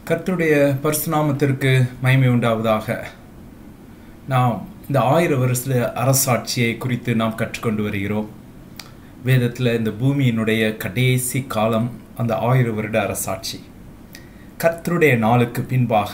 கர்த்தருடைய பரிசுநாமத்திற்கு மகிமை உண்டாவதாக நாம் இந்த ஆயிரம் வருஷ அரசாட்சியை குறித்து நாம் கற்றுக்கொண்டு வருகிறோம் வேதத்தில் இந்த பூமியினுடைய கடைசி காலம் அந்த ஆயிரம் வருட அரசாட்சி கர்த்தருடைய நாளுக்கு பின்பாக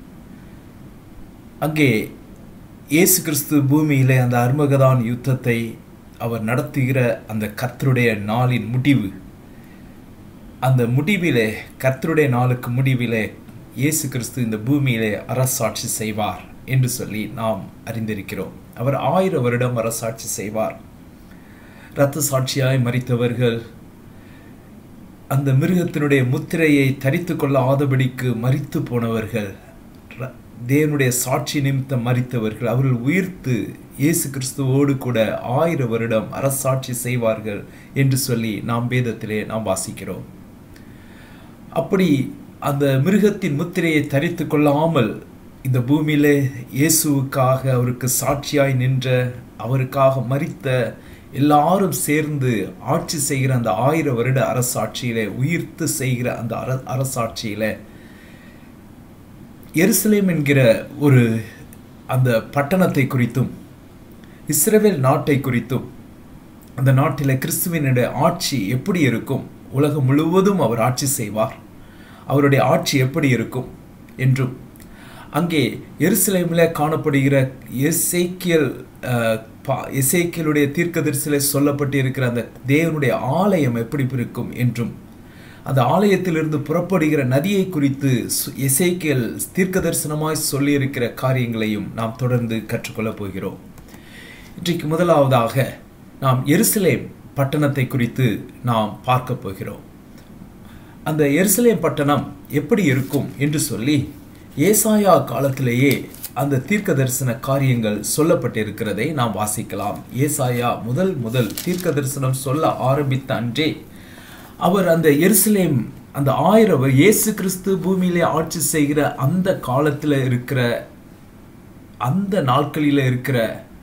அங்கே இயேசு கிறிஸ்து பூமியிலே அந்த அருமகதான் யுத்தத்தை அவர் நடத்துகிற அந்த கர்த்தருடைய நாளின் முடிவு அந்த முடிவிலே கர்த்தருடைய நாளுக்கு முடிவிலே இயேசு கிறிஸ்து இந்த பூமியிலே அரசாட்சி செய்வார் என்று சொல்லி நாம் அறிந்திருக்கிறோம் அவர் ஆயிரம் வருடம் அரசாட்சி செய்வார் இரத்த சாட்சியாய் மறித்தவர்கள் அந்த மிருகத்தினுடைய முத்திரையை தரித்து கொள்ளாதபடிக்கு மறித்து போனவர்கள் தேவனுடைய சாட்சி நிமித்தம் மறித்தவர்கள் அவர்கள் உயிர்த்து இயேசு கிறிஸ்துவோடு கூட ஆயிரம் வருடம் அரசாட்சி செய்வார்கள் என்று சொல்லி நாம் வேதத்திலே நாம் வாசிக்கிறோம் அப்படி அந்த மிருகத்தின் முத்திரையை தரித்து கொள்ளாமல் இந்த பூமியிலே இயேசுவுக்காக அவருக்கு சாட்சியாய் நின்ற அவருக்காக மறித்த எல்லாரும் சேர்ந்து ஆட்சி செய்கிற அந்த ஆயிரம் வருட அரசாட்சியிலே உயிர்த்து செய்கிற அந்த அர அரசாட்சியில எருசலேம் என்கிற ஒரு அந்த பட்டணத்தை குறித்தும் இஸ்ரேல் நாட்டை குறித்தும் அந்த நாட்டில் கிறிஸ்துவனுடைய ஆட்சி எப்படி இருக்கும் உலகம் முழுவதும் அவர் ஆட்சி செய்வார் அவருடைய ஆட்சி எப்படி இருக்கும் என்றும் அங்கே எருசலேமில் காணப்படுகிற எசேக்கியல் எசேக்கியலுடைய தீர்க்கதரிசியில் சொல்லப்பட்டு இருக்கிற அந்த தேவனுடைய ஆலயம் எப்படி இருக்கும் என்றும் அந்த ஆலயத்திலிருந்து புறப்படுகிற நதியை குறித்து எசேக்கியல் தீர்க்க தரிசனமாய் சொல்லியிருக்கிற காரியங்களையும் நாம் தொடர்ந்து கற்றுக்கொள்ளப் போகிறோம் இன்றைக்கு முதலாவதாக நாம் எருசலேம் பட்டணத்தை குறித்து நாம் பார்க்க போகிறோம் அந்த எருசலேம் பட்டணம் எப்படி இருக்கும் என்று சொல்லி ஏசாயா காலத்திலேயே அந்த தீர்க்க தரிசன காரியங்கள் சொல்லப்பட்டிருக்கிறதை நாம் வாசிக்கலாம் ஏசாயா முதல் முதல் தீர்க்க தரிசனம் சொல்ல ஆரம்பித்த அன்றே அவர் அந்த எருசலேம் அந்த ஆயிரம் இயேசு கிறிஸ்து பூமியிலே ஆட்சி செய்கிற அந்த காலத்தில் இருக்கிற அந்த நாட்களில் இருக்கிற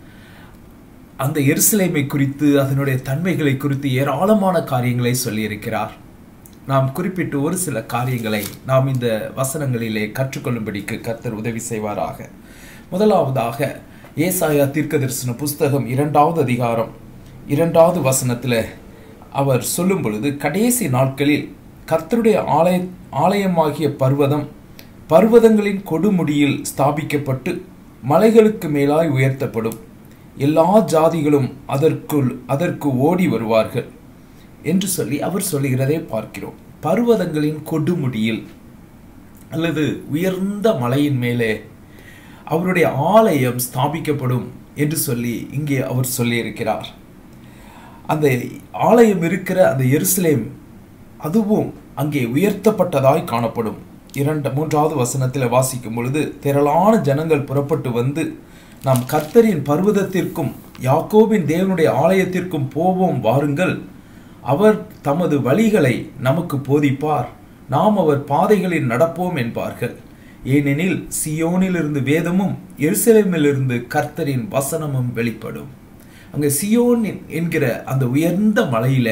அந்த எருசலேமை குறித்து அதனுடைய தன்மைகளை குறித்து ஏராளமான காரியங்களை சொல்லியிருக்கிறார் நாம் குறிப்பிட்டு ஒரு சில காரியங்களை நாம் இந்த வசனங்களிலே கற்றுக்கொள்ளும்படிக்கு கர்த்தர் உதவி செய்வாராக முதலாவதாக ஏசாயா தீர்க்க தரிசன புஸ்தகம் இரண்டாவது அதிகாரம் இரண்டாவது வசனத்தில் அவர் சொல்லும் பொழுது கடைசி நாட்களில் கர்த்தருடைய ஆலய ஆலயமாகிய பர்வதம் பர்வதங்களின் கொடுமுடியில் ஸ்தாபிக்கப்பட்டு மலைகளுக்கு மேலாய் உயர்த்தப்படும் எல்லா ஜாதிகளும் அதற்குள் அதற்கு ஓடி வருவார்கள் என்று சொல்லி அவர் சொல்லுகிறதை பார்க்கிறோம் பர்வதங்களின் கொடுமுடியில் அல்லது உயர்ந்த மலையின் மேலே அவருடைய ஆலயம் ஸ்தாபிக்கப்படும் என்று சொல்லி இங்கே அவர் சொல்லியிருக்கிறார் அந்த ஆலயம் இருக்கிற அந்த எருசலேம் அதுவும் அங்கே உயர்த்தப்பட்டதாய் காணப்படும் இரண்டு மூன்றாவது வசனத்தில் வாசிக்கும் பொழுது திரளான ஜனங்கள் புறப்பட்டு வந்து நாம் கர்த்தரின் பர்வதத்திற்கும் யாக்கோபின் தேவனுடைய ஆலயத்திற்கும் போவோம் வாருங்கள் அவர் தமது வழிகளை நமக்கு போதிப்பார் நாம் அவர் பாதைகளில் நடப்போம் என்பார்கள் ஏனெனில் சியோனிலிருந்து வேதமும் எருசலேமிலிருந்து கர்த்தரின் வசனமும் வெளிப்படும் அங்கே சியோன் என்கிற அந்த உயர்ந்த மலையில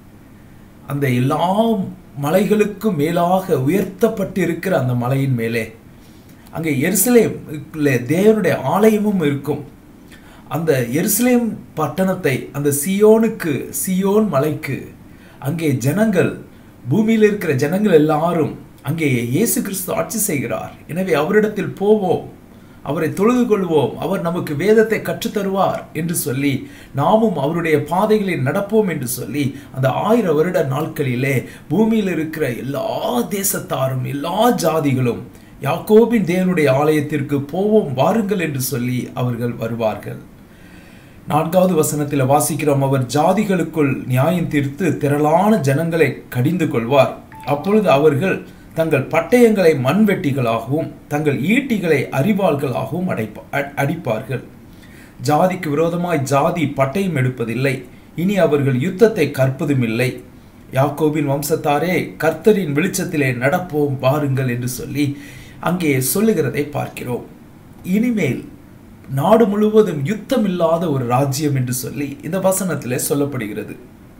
அந்த எல்லா மலைகளுக்கும் மேலாக உயர்த்தப்பட்டு இருக்கிற அந்த மலையின் மேலே அங்கே எருசலேம் தேவனுடைய ஆலயமும் இருக்கும் அந்த எருசலேம் பட்டணத்தை அந்த சியோனுக்கு சியோன் மலைக்கு அங்கே ஜனங்கள் பூமியில் இருக்கிற ஜனங்கள் எல்லாரும் அங்கே இயேசு கிறிஸ்து ஆட்சி செய்கிறார் எனவே அவரிடத்தில் போவோம் அவரை தொழுது கொள்வோம் அவர் நமக்கு வேதத்தை கற்றுத்தருவார் என்று சொல்லி நாமும் அவருடைய பாதைகளில் நடப்போம் என்று சொல்லி அந்த ஆயிரம் வருட நாட்களிலே பூமியில் இருக்கிற எல்லா தேசத்தாரும் எல்லா ஜாதிகளும் யாக்கோபின் தேவனுடைய ஆலயத்திற்கு போவோம் வாருங்கள் என்று சொல்லி அவர்கள் வருவார்கள் நான்காவது வசனத்தில் வாசிக்கிறோம் அவர் ஜாதிகளுக்குள் நியாயம் தீர்த்து திரளான ஜனங்களை கடிந்து கொள்வார் அப்பொழுது அவர்கள் தங்கள் பட்டயங்களை மண்வெட்டிகளாகவும் தங்கள் ஈட்டிகளை அறிவாள்களாகவும் அடைப்ப அடிப்பார்கள் ஜாதிக்கு விரோதமாய் ஜாதி பட்டயம் எடுப்பதில்லை இனி அவர்கள் யுத்தத்தை கற்பதும் இல்லை யாக்கோபின் வம்சத்தாரே கர்த்தரின் வெளிச்சத்திலே நடப்போம் பாருங்கள் என்று சொல்லி அங்கே சொல்லுகிறதை பார்க்கிறோம் இனிமேல் நாடு முழுவதும் யுத்தம் இல்லாத ஒரு ராஜ்யம் என்று சொல்லி இந்த வசனத்தில் சொல்லப்படுகிறது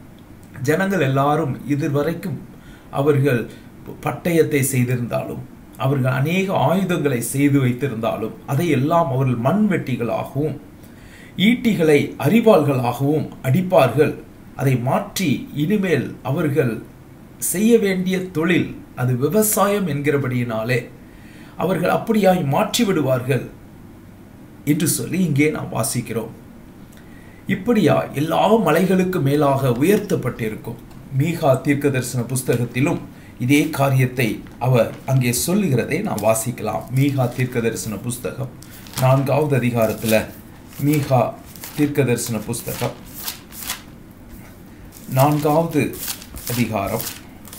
ஜனங்கள் எல்லாரும் இதுவரைக்கும் அவர்கள் பட்டயத்தை செய்திருந்தாலும் அவர்கள் அநேக ஆயுதங்களை செய்து வைத்திருந்தாலும் அதையெல்லாம் அவர்கள் மண்வெட்டிகளாகவும் ஈட்டிகளை அரிவாள்களாகவும் அடிப்பார்கள் அதை மாற்றி இனிமேல் அவர்கள் செய்ய வேண்டிய தொழில் அது விவசாயம் என்கிறபடியினாலே அவர்கள் அப்படியாய் மாற்றி விடுவார்கள் என்று சொல்லி இங்கே நாம் வாசிக்கிறோம் இப்படியா எல்லா மலைகளுக்கு மேலாக உயர்த்தப்பட்டிருக்கும் மீகா தீர்க்க தரிசன புஸ்தகத்திலும் இதே காரியத்தை அவர் அங்கே சொல்லுகிறதை நாம் வாசிக்கலாம் மீகா தீர்க்க தரிசன புஸ்தகம் நான்காவது அதிகாரத்தில் மீகா தீர்க்க தரிசன புஸ்தகம் நான்காவது அதிகாரம்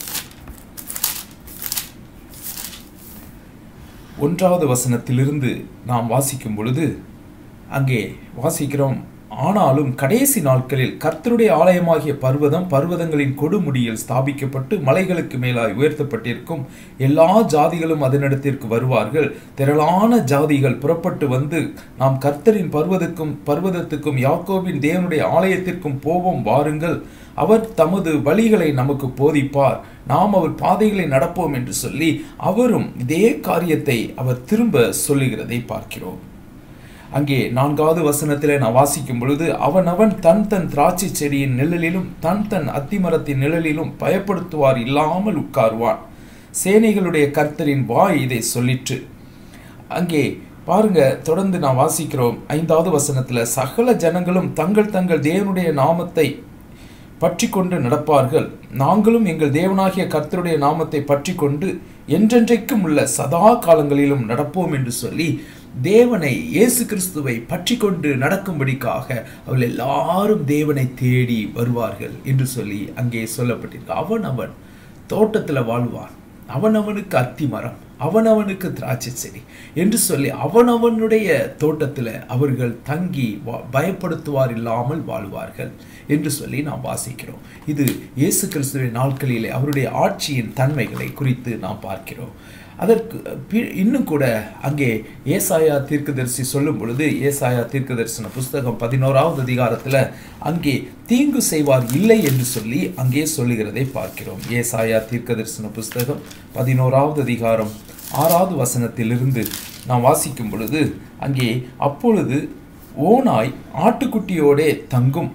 ஒன்றாவது வசனத்திலிருந்து நாம் வாசிக்கும் பொழுது அங்கே வாசிக்கிறோம் ஆனாலும் கடைசி நாட்களில் கர்த்தருடைய ஆலயமாகிய பர்வதம் பர்வதங்களின் கொடுமுடியில் ஸ்தாபிக்கப்பட்டு மலைகளுக்கு மேலாய் உயர்த்தப்பட்டிருக்கும் எல்லா ஜாதிகளும் அதனிடத்திற்கு வருவார்கள் திரளான ஜாதிகள் புறப்பட்டு வந்து நாம் கர்த்தரின் பர்வதற்கும் பர்வதத்துக்கும் யாக்கோபின் தேவனுடைய ஆலயத்திற்கும் போவோம் வாருங்கள் அவர் தமது வழிகளை நமக்கு போதிப்பார் நாம் அவர் பாதைகளை நடப்போம் என்று சொல்லி அவரும் இதே காரியத்தை அவர் திரும்ப சொல்லுகிறதை பார்க்கிறோம் அங்கே நான்காவது வசனத்திலே நான் வாசிக்கும் பொழுது அவன் அவன் தன் தன் திராட்சை செடியின் நிழலிலும் தன் தன் அத்திமரத்தின் நிழலிலும் பயப்படுத்துவார் இல்லாமல் உட்காருவான் சேனைகளுடைய கர்த்தரின் வாய் இதை சொல்லிற்று அங்கே பாருங்க தொடர்ந்து நான் வாசிக்கிறோம் ஐந்தாவது வசனத்துல சகல ஜனங்களும் தங்கள் தங்கள் தேவனுடைய நாமத்தை பற்றி கொண்டு நடப்பார்கள் நாங்களும் எங்கள் தேவனாகிய கர்த்தருடைய நாமத்தை பற்றி கொண்டு என்றென்றைக்கும் உள்ள சதா காலங்களிலும் நடப்போம் என்று சொல்லி தேவனை இயேசு கிறிஸ்துவை பற்றி கொண்டு நடக்கும்படிக்காக அவள் எல்லாரும் தேவனை தேடி வருவார்கள் என்று சொல்லி அங்கே சொல்லப்பட்டிருக்கு அவன் அவன் தோட்டத்தில் வாழ்வான் அவனவனுக்கு அத்தி மரம் அவனவனுக்கு திராட்சை செடி என்று சொல்லி அவனவனுடைய தோட்டத்தில் அவர்கள் தங்கி பயப்படுத்துவார் இல்லாமல் வாழ்வார்கள் என்று சொல்லி நாம் வாசிக்கிறோம் இது இயேசு கிறிஸ்துவின் நாட்களிலே அவருடைய ஆட்சியின் தன்மைகளை குறித்து நாம் பார்க்கிறோம் அதற்கு இன்னும் கூட அங்கே ஏசாயா தீர்க்கதரிசி சொல்லும் பொழுது ஏசாயா தீர்க்கதரிசன புஸ்தகம் பதினோராவது அதிகாரத்தில் அங்கே தீங்கு செய்வார் இல்லை என்று சொல்லி அங்கே சொல்லுகிறதை பார்க்கிறோம் ஏசாயா தீர்க்கதரிசன புஸ்தகம் பதினோராவது அதிகாரம் ஆறாவது வசனத்திலிருந்து நாம் வாசிக்கும் பொழுது அங்கே அப்பொழுது ஓனாய் ஆட்டுக்குட்டியோடே தங்கும்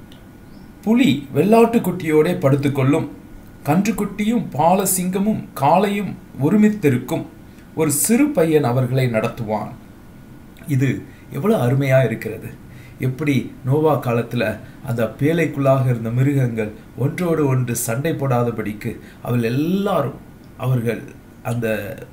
புலி வெள்ளாட்டுக்குட்டியோடே படுத்துக்கொள்ளும் கன்றுக்குட்டியும் பாலசிங்கமும் காளையும் ஒருமித்திருக்கும் ஒரு சிறு பையன் அவர்களை நடத்துவான் இது எவ்வளோ அருமையாக இருக்கிறது எப்படி நோவா காலத்தில் அந்த பேலைக்குள்ளாக இருந்த மிருகங்கள் ஒன்றோடு ஒன்று சண்டை போடாதபடிக்கு அவள் எல்லாரும் அவர்கள் அந்த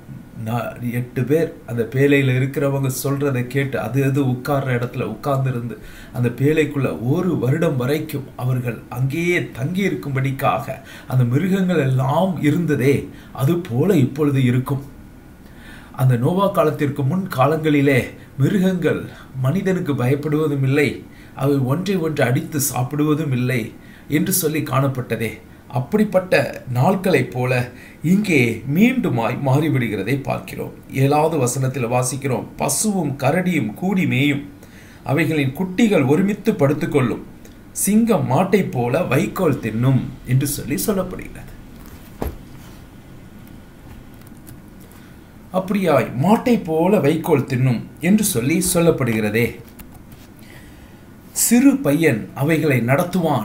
எட்டு பேர் அந்த பேலையில் இருக்கிறவங்க சொல்கிறத கேட்டு அது அது உட்கார்ற இடத்துல உட்கார்ந்துருந்து அந்த பேலைக்குள்ள ஒரு வருடம் வரைக்கும் அவர்கள் அங்கேயே தங்கி இருக்கும்படிக்காக அந்த மிருகங்கள் எல்லாம் இருந்ததே அது போல இப்பொழுது இருக்கும் அந்த நோவா காலத்திற்கு முன் காலங்களிலே மிருகங்கள் மனிதனுக்கு பயப்படுவதும் இல்லை அவை ஒன்றை ஒன்று அடித்து சாப்பிடுவதும் இல்லை என்று சொல்லி காணப்பட்டதே அப்படிப்பட்ட நாட்களைப் போல இங்கே மீண்டுமாய் மாறிவிடுகிறதை பார்க்கிறோம் ஏழாவது வசனத்தில் வாசிக்கிறோம் பசுவும் கரடியும் கூடி மேயும் அவைகளின் குட்டிகள் ஒருமித்து படுத்துக்கொள்ளும் சிங்கம் மாட்டை போல வைக்கோல் தின்னும் என்று சொல்லி சொல்லப்படுகிறது அப்படியாய் மாட்டை போல வைக்கோல் தின்னும் என்று சொல்லி சொல்லப்படுகிறதே சிறு பையன் அவைகளை நடத்துவான்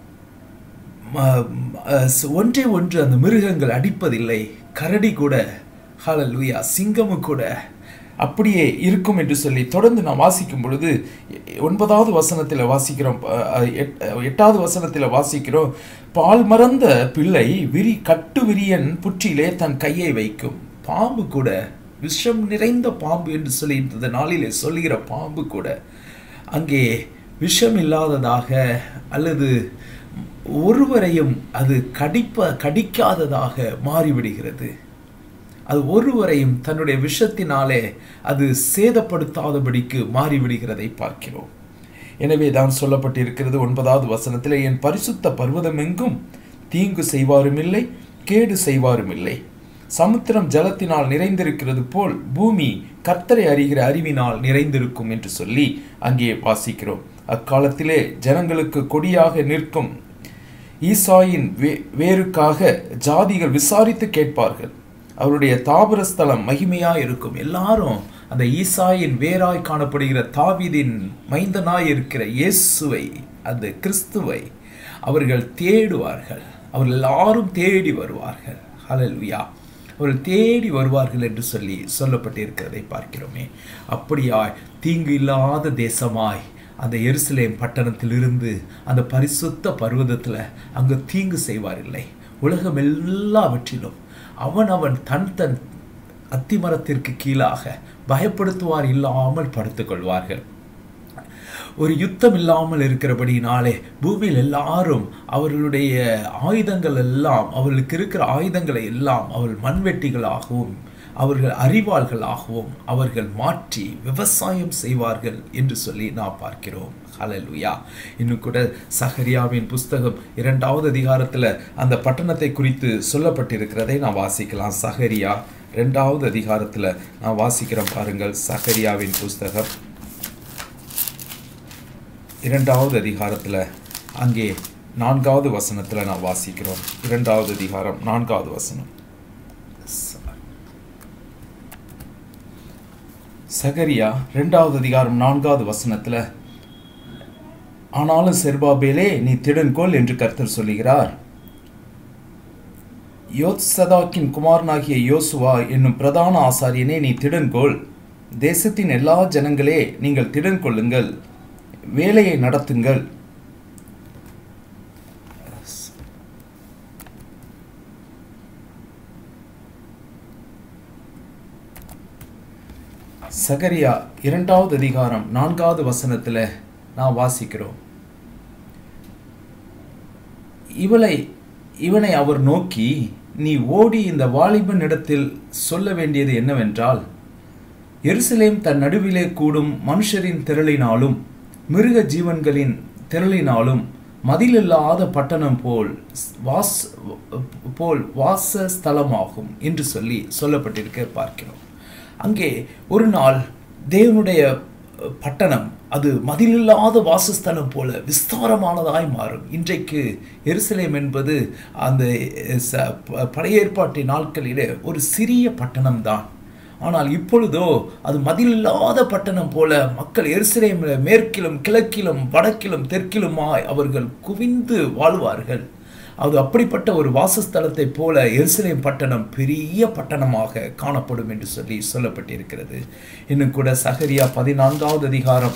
ஒன்றே ஒன்று அந்த மிருகங்கள் அடிப்பதில்லை கரடி கூட ஹலலுயா சிங்கமு கூட அப்படியே இருக்கும் என்று சொல்லி தொடர்ந்து நான் வாசிக்கும் பொழுது ஒன்பதாவது வசனத்தில் வாசிக்கிறோம் எட்டாவது வசனத்தில் வாசிக்கிறோம் பால் மறந்த பிள்ளை விரி கட்டு விரியன் புற்றிலே தன் கையை வைக்கும் பாம்பு கூட விஷம் நிறைந்த பாம்பு என்று சொல்லி இந்த நாளிலே சொல்லுகிற பாம்பு கூட அங்கே விஷம் இல்லாததாக அல்லது ஒருவரையும் அது கடிப்ப கடிக்காததாக மாறிவிடுகிறது அது ஒருவரையும் தன்னுடைய விஷத்தினாலே அது சேதப்படுத்தாதபடிக்கு மாறிவிடுகிறதை பார்க்கிறோம் எனவே தான் சொல்லப்பட்டிருக்கிறது ஒன்பதாவது வசனத்தில் என் பரிசுத்த பர்வதம் எங்கும் தீங்கு செய்வாரும் இல்லை கேடு செய்வாரும் இல்லை சமுத்திரம் ஜலத்தினால் நிறைந்திருக்கிறது போல் பூமி கர்த்தரை அறிகிற அறிவினால் நிறைந்திருக்கும் என்று சொல்லி அங்கே வாசிக்கிறோம் அக்காலத்திலே ஜனங்களுக்கு கொடியாக நிற்கும் ஈசாயின் வே வேருக்காக ஜாதிகள் விசாரித்து கேட்பார்கள் அவருடைய தாபரஸ்தலம் மகிமையா இருக்கும் எல்லாரும் அந்த ஈசாயின் வேராய் காணப்படுகிற தாவீதின் மைந்தனாய் இருக்கிற இயேசுவை அந்த கிறிஸ்துவை அவர்கள் தேடுவார்கள் அவர்கள் எல்லாரும் தேடி வருவார்கள் ஹalleluya அவர்கள் தேடி வருவார்கள் என்று சொல்லி சொல்லப்பட்டிருக்கிறதை பார்க்கிறோமே அப்படியாய் தீங்கு இல்லாத தேசமாய் அந்த எருசலேம் பட்டணத்திலிருந்து அந்த பரிசுத்த பர்வதத்தில் அங்கு தீங்கு செய்வாரில்லை உலகம் எல்லாவற்றிலும் அவன் அவன் தன் தன் அத்திமரத்திற்கு கீழாக பயப்படுத்துவார் இல்லாமல் படுத்துக் கொள்வார்கள் ஒரு யுத்தம் இல்லாமல் இருக்கிறபடினாலே பூமியில் எல்லாரும் அவர்களுடைய ஆயுதங்கள் எல்லாம் அவர்களுக்கு இருக்கிற ஆயுதங்களை எல்லாம் அவர்கள் மண்வெட்டிகளாகவும் அவர்கள் அறிவாள்களாகவும் அவர்கள் மாற்றி விவசாயம் செய்வார்கள் என்று சொல்லி நாம் பார்க்கிறோம் ஹalleluya இன்னும் கூட சகரியாவின் புஸ்தகம் இரண்டாவது அதிகாரத்தில் அந்த பட்டணத்தை குறித்து சொல்லப்பட்டிருக்கிறதை நான் வாசிக்கலாம் சகரியா ரெண்டாவது அதிகாரத்தில் நான் வாசிக்கிறேன் பாருங்கள் சகரியாவின் புஸ்தகம் இரண்டாவது அதிகாரத்தில் அங்கே நான்காவது வசனத்தில் நான் வாசிக்கிறோம் இரண்டாவது அதிகாரம் நான்காவது வசனம் சகரியா ரெண்டாவது அதிகாரம் நான்காவது வசனத்தில் ஆனாலும் செர்பாபேலே நீ திடன்கோள் என்று கர்த்தர் சொல்லுகிறார் யோத்சதாக்கின் குமாரனாகிய யோசுவா என்னும் பிரதான ஆசாரியனே நீ திடன்கோள் தேசத்தின் எல்லா ஜனங்களே நீங்கள் திடன் கொள்ளுங்கள் வேலையை நடத்துங்கள் சகரியா இரண்டாவது அதிகாரம் நான்காவது வசனத்தில் நான் வாசிக்கிறோம் இவளை இவனை அவர் நோக்கி நீ ஓடி இந்த வாலிபன் இடத்தில் சொல்ல வேண்டியது என்னவென்றால் எருசலேம் தன் நடுவிலே கூடும் மனுஷரின் திரளினாலும் மிருக ஜீவன்களின் திரளினாலும் மதிலில்லாத பட்டணம் போல் வாஸ் போல் வாச ஸ்தலமாகும் என்று சொல்லி சொல்லப்பட்டிருக்க பார்க்கிறோம் அங்கே ஒரு நாள் தேவனுடைய பட்டணம் அது மதிலில்லாத வாசஸ்தலம் போல விஸ்தாரமானதாய் மாறும் இன்றைக்கு எருசலேம் என்பது அந்த படையேற்பாட்டு நாட்களிலே ஒரு சிறிய பட்டணம்தான் ஆனால் இப்பொழுதோ அது மதிலில்லாத பட்டணம் போல மக்கள் எருசலேமில் மேற்கிலும் கிழக்கிலும் வடக்கிலும் தெற்கிலுமாய் அவர்கள் குவிந்து வாழ்வார்கள் அது அப்படிப்பட்ட ஒரு வாசஸ்தலத்தை போல எருசலேம் பட்டணம் பெரிய பட்டணமாக காணப்படும் என்று சொல்லி சொல்லப்பட்டிருக்கிறது இன்னும் கூட சகரியா பதினான்காவது அதிகாரம்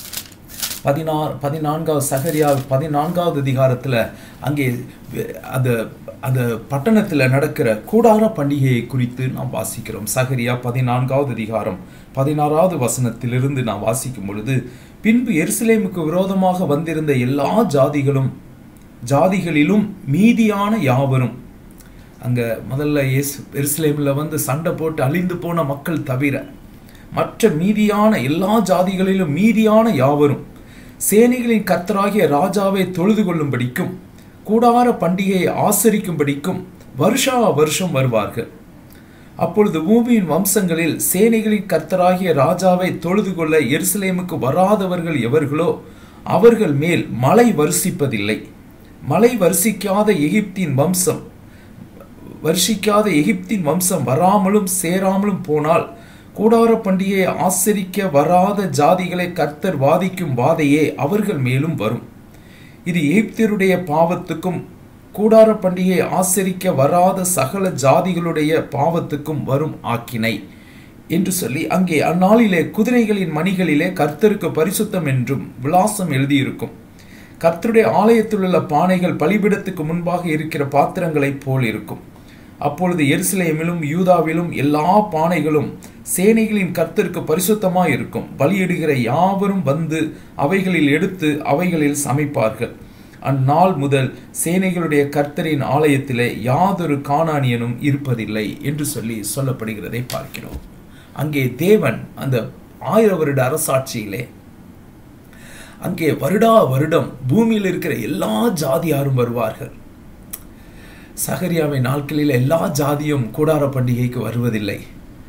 பதினாறு பதினான்காவது சகரியா பதினான்காவது அதிகாரத்தில் அங்கே அந்த அந்த பட்டணத்தில் நடக்கிற கூடார பண்டிகையை குறித்து நாம் வாசிக்கிறோம் சகரியா பதினான்காவது அதிகாரம் பதினாறாவது வசனத்திலிருந்து நாம் வாசிக்கும் பொழுது பின்பு எருசலேமுக்கு விரோதமாக வந்திருந்த எல்லா ஜாதிகளும் ஜாதிகளிலும் மீதியான யாவரும் அங்கே முதல்ல எஸ் எருசலேமில் வந்து சண்டை போட்டு அழிந்து போன மக்கள் தவிர மற்ற மீதியான எல்லா ஜாதிகளிலும் மீதியான யாவரும் சேனைகளின் கர்த்தராகிய ராஜாவை தொழுது கொள்ளும்படிக்கும் கூடார பண்டிகையை ஆசரிக்கும்படிக்கும் வருஷா வருஷம் வருவார்கள் அப்பொழுது பூமியின் வம்சங்களில் சேனைகளின் கர்த்தராகிய ராஜாவை தொழுது கொள்ள எருசலேமுக்கு வராதவர்கள் எவர்களோ அவர்கள் மேல் மழை வருஷிப்பதில்லை மழை வருஷிக்காத எகிப்தின் வம்சம் வருஷிக்காத எகிப்தின் வம்சம் வராமலும் சேராமலும் போனால் கூடார பண்டிகையை ஆசரிக்க வராத ஜாதிகளை கர்த்தர் வாதிக்கும் வாதையே அவர்கள் மேலும் வரும் இது எகிப்தியருடைய பாவத்துக்கும் கூடார பண்டிகையை ஆசரிக்க வராத சகல ஜாதிகளுடைய பாவத்துக்கும் வரும் ஆக்கினை என்று சொல்லி அங்கே அந்நாளிலே குதிரைகளின் மணிகளிலே கர்த்தருக்கு பரிசுத்தம் என்றும் விலாசம் எழுதியிருக்கும் கர்த்தருடைய ஆலயத்தில் உள்ள பானைகள் பலிபிடத்துக்கு முன்பாக இருக்கிற பாத்திரங்களைப் போல் இருக்கும் அப்பொழுது எருசலேமிலும் யூதாவிலும் எல்லா பானைகளும் சேனைகளின் கர்த்தருக்கு பரிசுத்தமாய் இருக்கும் பலியிடுகிற யாவரும் வந்து அவைகளில் எடுத்து அவைகளில் சமைப்பார்கள் அந்நாள் முதல் சேனைகளுடைய கர்த்தரின் ஆலயத்திலே யாதொரு காணானியனும் இருப்பதில்லை என்று சொல்லி சொல்லப்படுகிறதை பார்க்கிறோம் அங்கே தேவன் அந்த ஆயிர வருட அரசாட்சியிலே அங்கே வருடா வருடம் பூமியில் இருக்கிற எல்லா ஜாதியாரும் வருவார்கள் சகரியாவின் நாட்களில் எல்லா ஜாதியும் கூடார பண்டிகைக்கு வருவதில்லை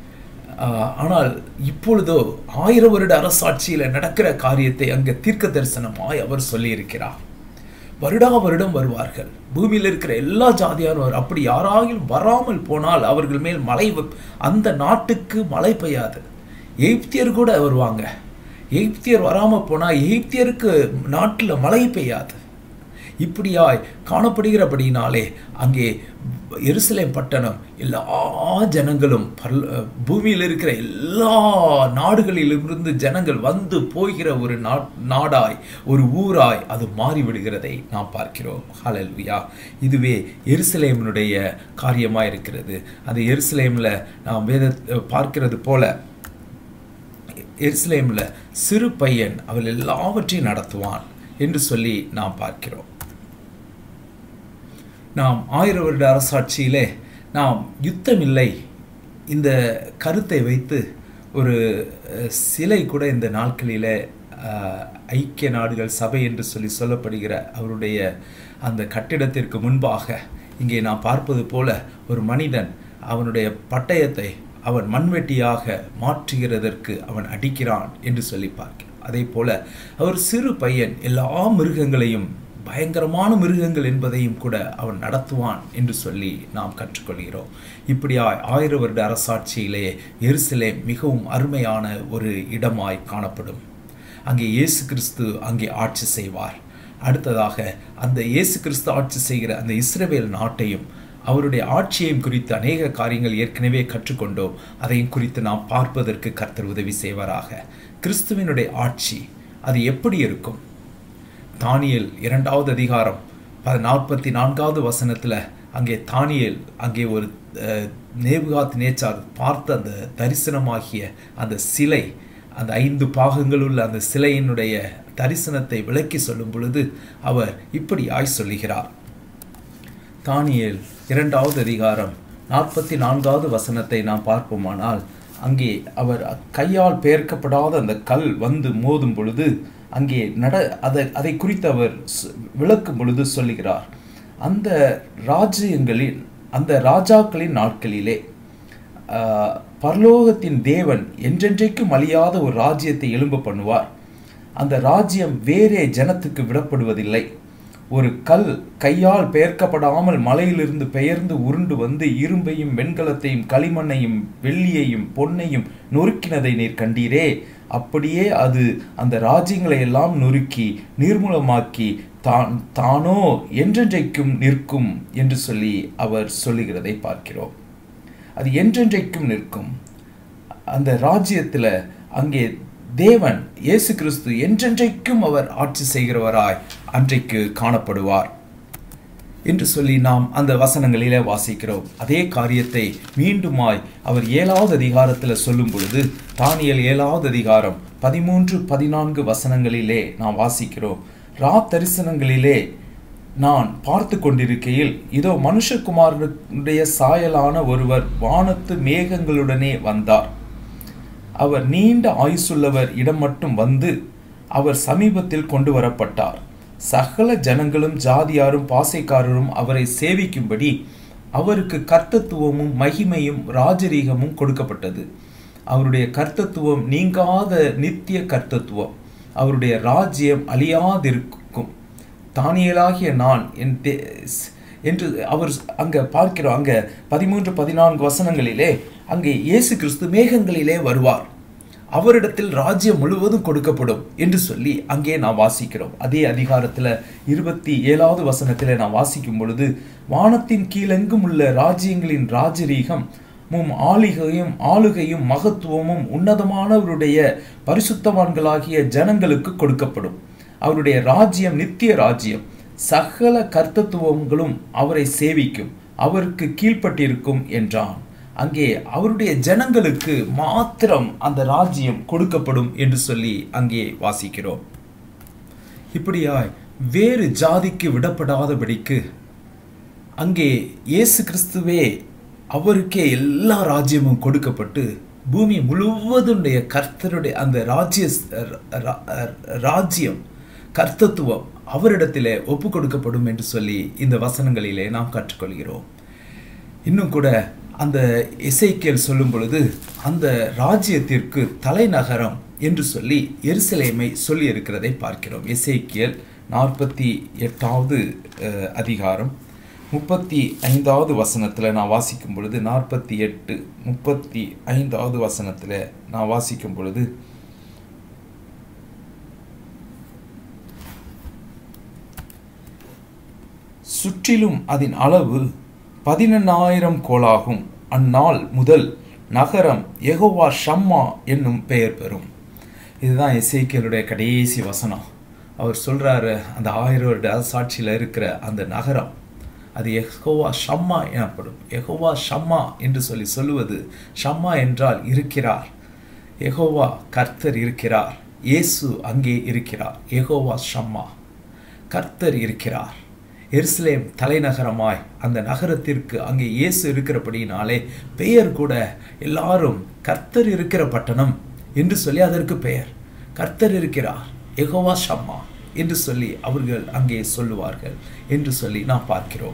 ஆனால் இப்பொழுதோ ஆயிரம் வருட அரசாட்சியில் நடக்கிற காரியத்தை அங்கே தீர்க்க தரிசனமாய் அவர் சொல்லியிருக்கிறார் வருடா வருடம் வருவார்கள் பூமியில் இருக்கிற எல்லா ஜாதியானவர் அப்படி யாராகிலும் வராமல் போனால் அவர்கள் மேல் மழை வ- அந்த நாட்டுக்கு மழை பெய்யாது எகிப்தியர் கூட வருவாங்க எகிப்தியர் வராமல் போனால் எகிப்தியருக்கு நாட்டில் மழை பெய்யாது இப்படியாய் காணப்படுகிறபடினாலே அங்கே எருசலேம் பட்டணம் எல்லா ஜனங்களும் பல் பூமியில் இருக்கிற எல்லா நாடுகளிலிருந்து ஜனங்கள் வந்து போகிற ஒரு நா- நாடாய் ஒரு ஊராய் அது மாறிவிடுகிறதை நாம் பார்க்கிறோம் ஹalleluya இதுவே எருசலேமினுடைய காரியமாக இருக்கிறது அந்த எருசலேமில் நாம் வேத பார்க்கிறது போல எருசலேமில் சிறு பையன் அவள் எல்லாவற்றையும் நடத்துவான் என்று சொல்லி நாம் பார்க்கிறோம் நாம் ஆயிரம் வருட அரசாட்சியிலே நாம் யுத்தம் இல்லை இந்த கருத்தை வைத்து ஒரு அஹ், சிலை கூட இந்த நாட்களிலே அஹ், ஐக்கிய நாடுகள் சபை என்று சொல்லி சொல்லப்படுகிற அவருடைய அந்த கட்டிடத்திற்கு முன்பாக இங்கே நாம் பார்ப்பது போல ஒரு மனிதன் அவனுடைய பட்டயத்தை அவன் மண்வெட்டியாக மாற்றுகிறதற்கு அவன் அடிக்கிறான் என்று சொல்லி பார்க்கிறோம் அதே போல அவர் சிறு பையன் எல்லா மிருகங்களையும் பயங்கரமான மிருகங்கள் என்பதையும் கூட அவன் நடத்துவான் என்று சொல்லி நாம் கற்றுக்கொள்கிறோம் இப்படியாய் ஆயிரம் வருட அரசாட்சியிலே எருசலேம் மிகவும் அருமையான ஒரு இடமாய் காணப்படும் அங்கே இயேசு கிறிஸ்து அங்கே ஆட்சி செய்வார் அடுத்ததாக அந்த இயேசு கிறிஸ்து ஆட்சி செய்கிற அந்த இஸ்ரவேல் நாட்டையும் அவருடைய ஆட்சியையும் குறித்து அநேக காரியங்கள் ஏற்கனவே கற்றுக்கொண்டோம் அதையும் குறித்து நாம் பார்ப்பதற்கு கர்த்தர் உதவி செய்வாராக கிறிஸ்துவினுடைய ஆட்சி அது எப்படி இருக்கும் தானியேல் இரண்டாவது அதிகாரம் ப நாற்பத்தி நான்காவது வசனத்தில் அங்கே தானியேல் அங்கே ஒரு அஹ், நேபுகாத் நேச்சார் பார்த்த அந்த தரிசனமாகிய அந்த சிலை அந்த ஐந்து பாகங்கள் உள்ள அந்த சிலையினுடைய தரிசனத்தை விளக்கி சொல்லும் பொழுது அவர் இப்படி ஆய் சொல்லுகிறார் தானியேல் இரண்டாவது அதிகாரம் நாற்பத்தி நான்காவது வசனத்தை நாம் பார்ப்போமானால் அங்கே அவர் கையால் பெயர்க்கப்படாத அந்த கல் வந்து மோதும் பொழுது அங்கே நட அதை அதை குறித்து அவர் சொ- விளக்கும் பொழுது சொல்லுகிறார் அந்த ராஜ்யங்களின் அந்த ராஜாக்களின் நாட்களிலே ஆஹ், பரலோகத்தின் தேவன் என்றென்றைக்கும் அழியாத ஒரு ராஜ்யத்தை எழும்ப பண்ணுவார் அந்த ராஜ்யம் வேறே ஜனத்துக்கு விடப்படுவதில்லை ஒரு கல் கையால் பெயர்க்கப்படாமல் மலையிலிருந்து பெயர்ந்து உருண்டு வந்து இரும்பையும் வெண்கலத்தையும் களிமண்ணையும் வெள்ளியையும் பொன்னையும் நொறுக்கினதை நீர் கண்டீரே அப்படியே அது அந்த ராஜ்யங்களை எல்லாம் நொறுக்கி நிர்மூலமாக்கி தான் தானோ என்றென்றைக்கும் நிற்கும் என்று சொல்லி அவர் சொல்லுகிறதை பார்க்கிறோம் அது என்றென்றைக்கும் நிற்கும் அந்த ராஜ்யத்தில் அங்கே தேவன் இயேசு கிறிஸ்து என்றென்றைக்கும் அவர் ஆட்சி செய்கிறவராய் அன்றைக்கு காணப்படுவார் என்று சொல்லி நாம் அந்த வசனங்களிலே வாசிக்கிறோம் அதே காரியத்தை மீண்டுமாய் அவர் ஏழாவது அதிகாரத்தில் சொல்லும் பொழுது தானியல் ஏழாவது அதிகாரம் பதிமூன்று பதினான்கு வசனங்களிலே நாம் வாசிக்கிறோம் ரா தரிசனங்களிலே நான் பார்த்து கொண்டிருக்கையில் இதோ மனுஷகுமாரனுடைய சாயலான ஒருவர் வானத்து மேகங்களுடனே வந்தார் அவர் நீண்ட ஆயுசுள்ளவர் இடம் மட்டும் வந்து அவர் சமீபத்தில் கொண்டு வரப்பட்டார் சகல ஜனங்களும் ஜாதியாரும் பாசைக்காரரும் அவரை சேவிக்கும்படி அவருக்கு கர்த்தத்துவமும் மகிமையும் ராஜரீகமும் கொடுக்கப்பட்டது அவருடைய கர்த்தத்துவம் நீங்காத நித்திய கர்த்தத்துவம் அவருடைய ராஜ்யம் அழியாதிருக்கும் தானியலாகிய நான் என் தே- என்று அவர் அங்க பார்க்கிறோம் அங்க பதிமூன்று பதினான்கு வசனங்களிலே அங்கே இயேசு கிறிஸ்து மேகங்களிலே வருவார் அவரிடத்தில் ராஜ்யம் முழுவதும் கொடுக்கப்படும் என்று சொல்லி அங்கே நாம் வாசிக்கிறோம் அதே அதிகாரத்தில் இருபத்தி ஏழாவது வசனத்தில் நாம் வாசிக்கும் பொழுது வானத்தின் கீழெங்கும் உள்ள ராஜ்யங்களின் ராஜரீகம் மும் ஆளிகையும் ஆளுகையும் மகத்துவமும் உன்னதமானவருடைய பரிசுத்தவான்களாகிய ஜனங்களுக்கு கொடுக்கப்படும் அவருடைய ராஜ்யம் நித்திய ராஜ்யம் சகல கர்த்தத்துவங்களும் அவரை சேவிக்கும் அவருக்கு கீழ்ப்பட்டிருக்கும் என்றான் அங்கே அவருடைய ஜனங்களுக்கு மாத்திரம் அந்த ராஜ்யம் கொடுக்கப்படும் என்று சொல்லி அங்கே வாசிக்கிறோம் இப்படியாய் வேறு ஜாதிக்கு விடப்படாதபடிக்கு அங்கே இயேசு கிறிஸ்துவே அவருக்கே எல்லா ராஜ்யமும் கொடுக்கப்பட்டு பூமி முழுவதுடைய கர்த்தருடைய அந்த ராஜ்ய ரா- ராஜ்யம் கர்த்தத்துவம் அவரிடத்திலே ஒப்பு கொடுக்கப்படும் என்று சொல்லி இந்த வசனங்களிலே நாம் கற்றுக்கொள்கிறோம் இன்னும் கூட அந்த இசைக்கியல் சொல்லும் பொழுது அந்த ராஜ்யத்திற்கு தலைநகரம் என்று சொல்லி எருசலேமை சொல்லி இருக்கிறதை பார்க்கிறோம் இசைக்கியல் நாற்பத்தி எட்டாவது அஹ், அதிகாரம் முப்பத்தி ஐந்தாவது வசனத்தில் நான் வாசிக்கும் பொழுது நாற்பத்தி எட்டு முப்பத்தி ஐந்தாவது வசனத்தில் நான் வாசிக்கும் பொழுது சுற்றிலும் அதன் அளவு பதினெண்ணாயிரம் கோலாகும் அந்நாள் முதல் நகரம் யெகோவா ஷம்மா என்னும் பெயர் பெறும் இதுதான் எசேக்கியலுடைய கடைசி வசனம் அவர் சொல்றாரு அந்த ஆயிரம் வருட சாட்சியில் இருக்கிற அந்த நகரம் அது எஹோவா ஷம்மா எனப்படும் எஹோவா ஷம்மா என்று சொல்லி சொல்லுவது ஷம்மா என்றால் இருக்கிறார் எகோவா கர்த்தர் இருக்கிறார் இயேசு அங்கே இருக்கிறார் எகோவா ஷம்மா கர்த்தர் இருக்கிறார் எருசலேம் தலைநகரமாய் அந்த நகரத்திற்கு அங்கே இயேசு இருக்கிறபடியினாலே பெயர் கூட எல்லாரும் கர்த்தர் இருக்கிற பட்டணம் என்று சொல்லி அதற்கு பெயர் கர்த்தர் இருக்கிறார் எகோவா ஷம்மா என்று சொல்லி அவர்கள் அங்கே சொல்லுவார்கள் என்று சொல்லி நாம் பார்க்கிறோம்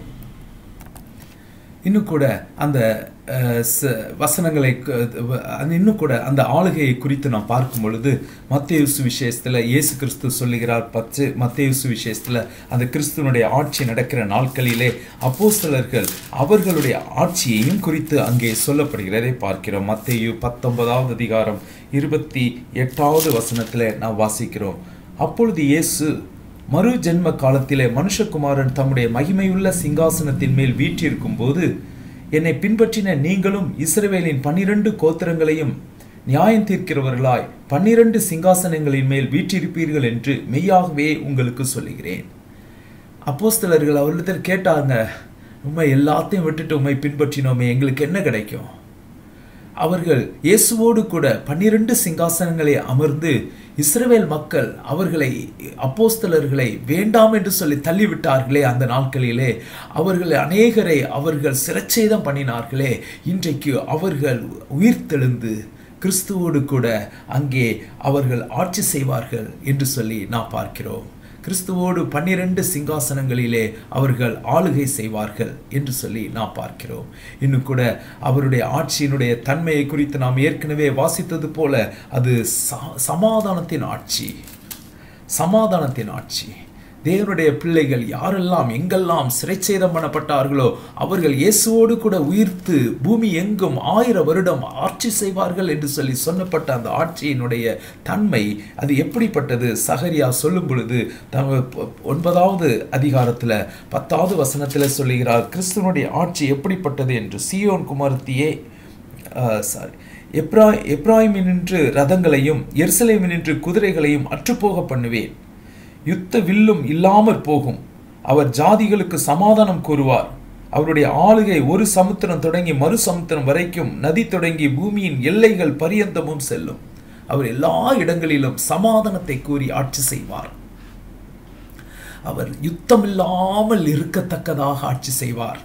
இன்னும் கூட அந்த அஹ், ச- வசனங்களை கு- வ- அது இன்னும் கூட அந்த ஆளுகையை குறித்து நாம் பார்க்கும் பொழுது மத்தேயு சுவிசேஷத்தில் இயேசு கிறிஸ்து சொல்லுகிறார் பத்து மத்தேயு சுவிசேஷத்தில் அந்த கிறிஸ்துவனுடைய ஆட்சி நடக்கிற நாட்களிலே அப்போஸ்தலர்கள் அவர்களுடைய ஆட்சியையும் குறித்து அங்கே சொல்லப்படுகிறதை பார்க்கிறோம் மத்தேயு பத்தொன்பதாவது அதிகாரம் இருபத்தி எட்டாவது வசனத்தில் நாம் வாசிக்கிறோம் அப்பொழுது இயேசு மறு ஜென்ம காலத்திலே மனுஷகுமாரன் தம்முடைய மகிமையுள்ள சிங்காசனத்தின் மேல் வீற்றிருக்கும் போது என்னை பின்பற்றின நீங்களும் இஸ்ரவேலின் பன்னிரண்டு கோத்திரங்களையும் நியாயம் தீர்க்கிறவர்களாய் பன்னிரண்டு சிங்காசனங்களின் மேல் வீற்றிருப்பீர்கள் என்று மெய்யாகவே உங்களுக்கு சொல்லுகிறேன் அப்போஸ்தலர்கள் அவரிடத்தில் கேட்டாங்க உண்மை எல்லாத்தையும் விட்டுட்டு உண்மை பின்பற்றினோமே எங்களுக்கு என்ன கிடைக்கும் அவர்கள் இயேசுவோடு கூட பன்னிரண்டு சிங்காசனங்களை அமர்ந்து இஸ்ரவேல் மக்கள் அவர்களை அப்போஸ்தலர்களை வேண்டாம் என்று சொல்லி தள்ளிவிட்டார்களே அந்த நாட்களிலே அவர்கள் அநேகரை அவர்கள் சிரச்சேதம் பண்ணினார்களே இன்றைக்கு அவர்கள் உயிர்த்தெழுந்து கிறிஸ்துவோடு கூட அங்கே அவர்கள் ஆட்சி செய்வார்கள் என்று சொல்லி நாம் பார்க்கிறோம் கிறிஸ்துவோடு பன்னிரண்டு சிங்காசனங்களிலே அவர்கள் ஆளுகை செய்வார்கள் என்று சொல்லி நாம் பார்க்கிறோம் இன்னும் கூட அவருடைய ஆட்சியினுடைய தன்மையை குறித்து நாம் ஏற்கனவே வாசித்தது போல அது ச- சமாதானத்தின் ஆட்சி சமாதானத்தின் ஆட்சி தேவனுடைய பிள்ளைகள் யாரெல்லாம் எங்கெல்லாம் சிறைச்சேதம் பண்ணப்பட்டார்களோ அவர்கள் இயேசுவோடு கூட உயிர்த்து பூமி எங்கும் ஆயிரம் வருடம் ஆட்சி செய்வார்கள் என்று சொல்லி சொன்னப்பட்ட அந்த ஆட்சியினுடைய தன்மை அது எப்படிப்பட்டது சகரியா சொல்லும் பொழுது தம ப- ஒன்பதாவது அதிகாரத்தில் பத்தாவது வசனத்தில் சொல்லுகிறார் கிறிஸ்துவனுடைய ஆட்சி எப்படிப்பட்டது என்று சியோன் குமாரத்தியே சாரி எப்ரா எப்ராயிமினின்று ரதங்களையும் எருசலேமினின்று குதிரைகளையும் அற்றுப்போக பண்ணுவேன் யுத்த வில்லும் இல்லாமற் போகும் அவர் ஜாதிகளுக்கு சமாதானம் கூறுவார் அவருடைய ஆளுகை ஒரு சமுத்திரம் தொடங்கி மறு சமுத்திரம் வரைக்கும் நதி தொடங்கி பூமியின் எல்லைகள் பரியந்தமும் செல்லும் அவர் எல்லா இடங்களிலும் சமாதானத்தை கூறி ஆட்சி செய்வார் அவர் யுத்தமில்லாமல் இருக்கத்தக்கதாக ஆட்சி செய்வார்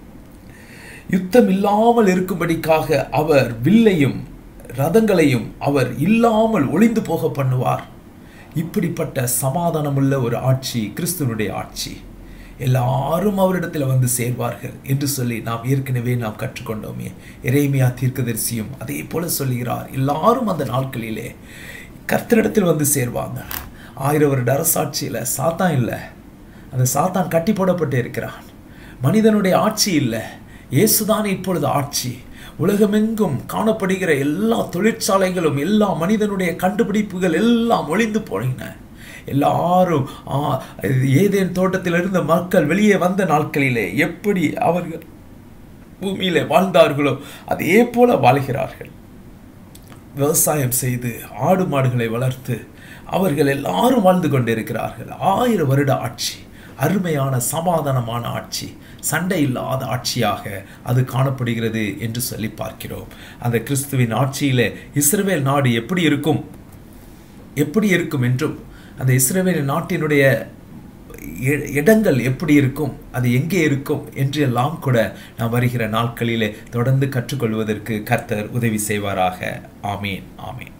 யுத்தம் இல்லாமல் இருக்கும்படிக்காக அவர் வில்லையும் ரதங்களையும் அவர் இல்லாமல் ஒளிந்து போக பண்ணுவார் இப்படிப்பட்ட சமாதானமுள்ள ஒரு ஆட்சி கிறிஸ்துவனுடைய ஆட்சி எல்லாரும் அவரிடத்தில் வந்து சேர்வார்கள் என்று சொல்லி நாம் ஏற்கனவே நாம் கற்றுக்கொண்டோமே எரேமியா தீர்க்கதரிசியும் அதே போல சொல்லுகிறார் எல்லாரும் அந்த நாட்களிலே கர்த்தரிடத்தில் வந்து சேர்வாங்க ஆயிரம் வருட அரசாட்சியில் சாத்தான் இல்லை அந்த சாத்தான் கட்டி போடப்பட்டு இருக்கிறான் மனிதனுடைய ஆட்சி இல்லை இயேசுதான் இப்பொழுது ஆட்சி உலகமெங்கும் காணப்படுகிற எல்லா தொழிற்சாலைகளும் எல்லா மனிதனுடைய கண்டுபிடிப்புகள் எல்லாம் ஒளிந்து போயின எல்லாரும் ஆ, ஏதேன் தோட்டத்தில் இருந்த மக்கள் வெளியே வந்த நாட்களிலே எப்படி அவர்கள் பூமியிலே வாழ்ந்தார்களோ அதே போல வாழ்கிறார்கள் விவசாயம் செய்து ஆடு மாடுகளை வளர்த்து அவர்கள் எல்லாரும் வாழ்ந்து கொண்டிருக்கிறார்கள் ஆயிரம் வருட ஆட்சி அருமையான சமாதானமான ஆட்சி சண்டை இல்லாத ஆட்சியாக அது காணப்படுகிறது என்று சொல்லி பார்க்கிறோம் அந்த கிறிஸ்துவின் ஆட்சியிலே இஸ்ரவேல் நாடு எப்படி இருக்கும் எப்படி இருக்கும் என்றும் அந்த இஸ்ரவேல் நாட்டினுடைய இ- இடங்கள் எப்படி இருக்கும் அது எங்கே இருக்கும் என்று எல்லாம் கூட நாம் வருகிற நாட்களிலே தொடர்ந்து கற்றுக்கொள்வதற்கு கர்த்தர் உதவி செய்வாராக ஆமீன் ஆமீன்